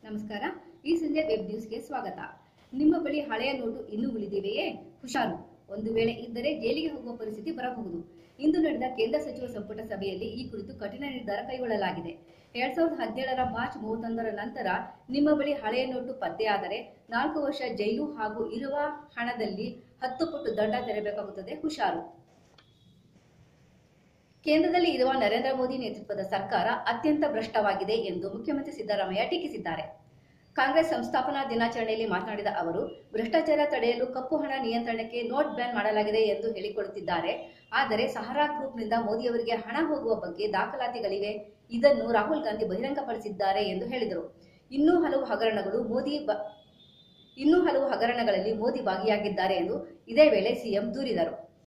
ನಮಸ್ಕಾರ ಈ ಸಂಜೆ ವೆಬ್ ನ್ಯೂಸ್ಗೆ ಸ್ವಾಗತ ನಿಮ್ಮ ಬಳಿ ಹಳೆಯ ನೋಟು ಇನ್ನೂ ಉಳಿದಿವೆಯೇ ಹುಷಾರು ಒಂದು ವೇಳೆ ಇದ್ದರೆ ಜೈಲಿಗೆ ಹೋಗುವ ಪರಿಸ್ಥಿತಿ ಬರಬಹುದು ಇಂದು ನಡೆದ ಕೇಂದ್ರ ಸಚಿವ ಸಂಪುಟ ಸಭೆಯಲ್ಲಿ ಈ ಕುರಿತು ಕಠಿಣ ನಿರ್ಧಾರ ಕೈಗೊಳ್ಳಲಾಗಿದೆ ಎರಡ್ ಸಾವಿರದ ಹದಿನೇಳರ ಮಾರ್ಚ್ ಮೂವತ್ತೊಂದರ ನಂತರ ನಿಮ್ಮ ಬಳಿ ಹಳೆಯ ನೋಟು ಪತ್ತೆಯಾದರೆ ನಾಲ್ಕು ವರ್ಷ ಜೈಲು ಹಾಗೂ ಇರುವ ಹಣದಲ್ಲಿ ಹತ್ತು ಪಟ್ಟು ದಂಡ ತೆರಬೇಕಾಗುತ್ತದೆ ಹುಷಾರು ಕೇಂದ್ರದಲ್ಲಿ ಇರುವ ನರೇಂದ್ರ ಮೋದಿ ನೇತೃತ್ವದ ಸರ್ಕಾರ ಅತ್ಯಂತ ಭ್ರಷ್ಟವಾಗಿದೆ ಎಂದು ಮುಖ್ಯಮಂತ್ರಿ ಸಿದ್ದರಾಮಯ್ಯ ಟೀಕಿಸಿದ್ದಾರೆ ಕಾಂಗ್ರೆಸ್ ಸಂಸ್ಥಾಪನಾ ದಿನಾಚರಣೆಯಲ್ಲಿ ಮಾತನಾಡಿದ ಅವರು ಭ್ರಷ್ಟಾಚಾರ ತಡೆಯಲು ಕಪ್ಪು ಹಣ ನಿಯಂತ್ರಣಕ್ಕೆ ನೋಟ್ ಬ್ಯಾನ್ ಮಾಡಲಾಗಿದೆ ಎಂದು ಹೇಳಿಕೊಳ್ಳುತ್ತಿದ್ದಾರೆ ಆದರೆ ಸಹಾರಾ ಗ್ರೂಪ್ನಿಂದ ಮೋದಿಯವರಿಗೆ ಹಣ ಹೋಗುವ ಬಗ್ಗೆ ದಾಖಲಾತಿಗಳಿವೆ ಇದನ್ನು ರಾಹುಲ್ ಗಾಂಧಿ ಬಹಿರಂಗಪಡಿಸಿದ್ದಾರೆ ಎಂದು ಹೇಳಿದರು ಇನ್ನೂ ಹಲವು ಹಗರಣಗಳು ಮೋದಿ ಬ- ಇನ್ನೂ ಹಲವು ಹಗರಣಗಳಲ್ಲಿ ಮೋದಿ ಭಾಗಿಯಾಗಿದ್ದಾರೆ ಎಂದು ಇದೇ ವೇಳೆ ಸಿಎಂ ದೂರಿದರು